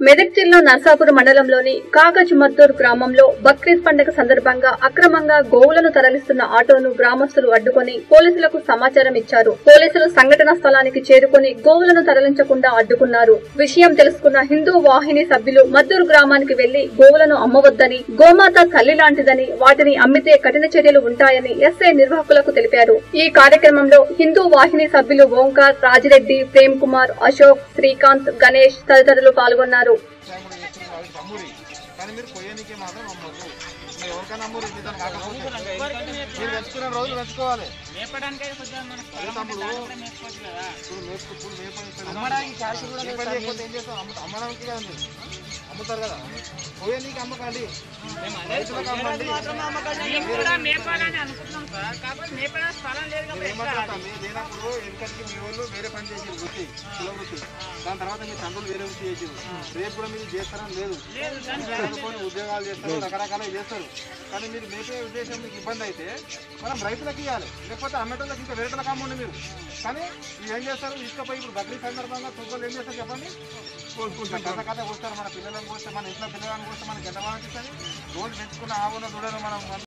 మెదక్ జిల్లా నర్సాపురం మండలంలోని కాగజ్ మద్దూర్ గ్రామంలో బక్రీద్ పండుగ సందర్భంగా అక్రమంగా గోవులను తరలిస్తున్న ఆటోను గ్రామస్తులు అడ్డుకొని పోలీసులకు సమాచారం ఇచ్చారు పోలీసులు సంఘటన స్థలానికి చేరుకొని గోవులను తరలించకుండా అడ్డుకున్నారు విషయం తెలుసుకున్న హిందూ వాహిని సభ్యులు మద్దూరు గ్రామానికి వెళ్లి గోవులను అమ్మవద్దని గోమాత తల్లి లాంటిదని వాటిని అమ్మితే కఠిన చర్యలు ఉంటాయని ఎస్ఐ నిర్వాహకులకు తెలిపారు ఈ కార్యక్రమంలో హిందూ వాహిని సభ్యులు ఓంకార్ రాజిరెడ్డి ప్రేమ్ కుమార్ అశోక్ శ్రీకాంత్ గణేష్ తదితరులు పాల్గొన్నారు సాగుడు చేస్తున్న వాళ్ళు తమ్ముడి కానీ మీరు కొయ్యనికే మాత్రం నమ్మద్దు మీరు ఎవరికైనా నమ్మరు ఇది దాని కాకపోతే మీరు పెంచుకునే రోజులు పెంచుకోవాలి మేపడానికైతే కొంచెం మనకు అదే తమ్ముడు కూడా మేపుకోవచ్చు కదా ఇప్పుడు మేపు ఇప్పుడు మేపని అమ్మడానికి cash కూడా లేదు మేపని సార్. లేకపోతే ఏం చేస్తాం అమ్ము అమ్మడానికి కదా మీరు అమ్ముతారు కదా కొయ్యనీకి అమ్మకండి రైతులకు అమ్మండి మేము కూడా మేపాలని అనుకుంటున్నాం సార్ కాకపోతే మేపడానికి స్థలం లేదు మీరు కాబట్టి ఎట్లా ఏమంటారు లేనప్పుడు ఎందుకంటే మీ వాళ్ళు వేరే పని చేసి వృత్తి కుల వృత్తి దాని తర్వాత మీ తండ్రులు వేరే వృత్తి చేసి రేపు కూడా మీరు చేస్తారని లేదు లేదు దానికి చదువుకొని ఉద్యోగాలు చేస్తారు రకరకాల చేస్తారు కానీ మీరు మేపే ఉద్దేశం మీకు ఇబ్బంది అయితే మనం రైతులకు ఇవ్వాలి లేకపోతే అమ్మేటోళ్ళకి ఇంకా వేరేటోళ్ళకి అమ్మండి మీరు కానీ మీరు ఏం చేస్తారు తీసుకుపోయి ఇప్పుడు బక్రీ సందర్భంగా తుప్పలు ఏం చేస్తారు చెప్పండి కోసుకుంటారు కథ కథ పోస్తారు మన పిల్లలను పోస్తే మన ఇంట్లో పిల్లలను పోస్తే మనకి ఎంత బాగా అనిపిస్తుంది రోజు పెంచుకున్న ఆవును దూడను మనం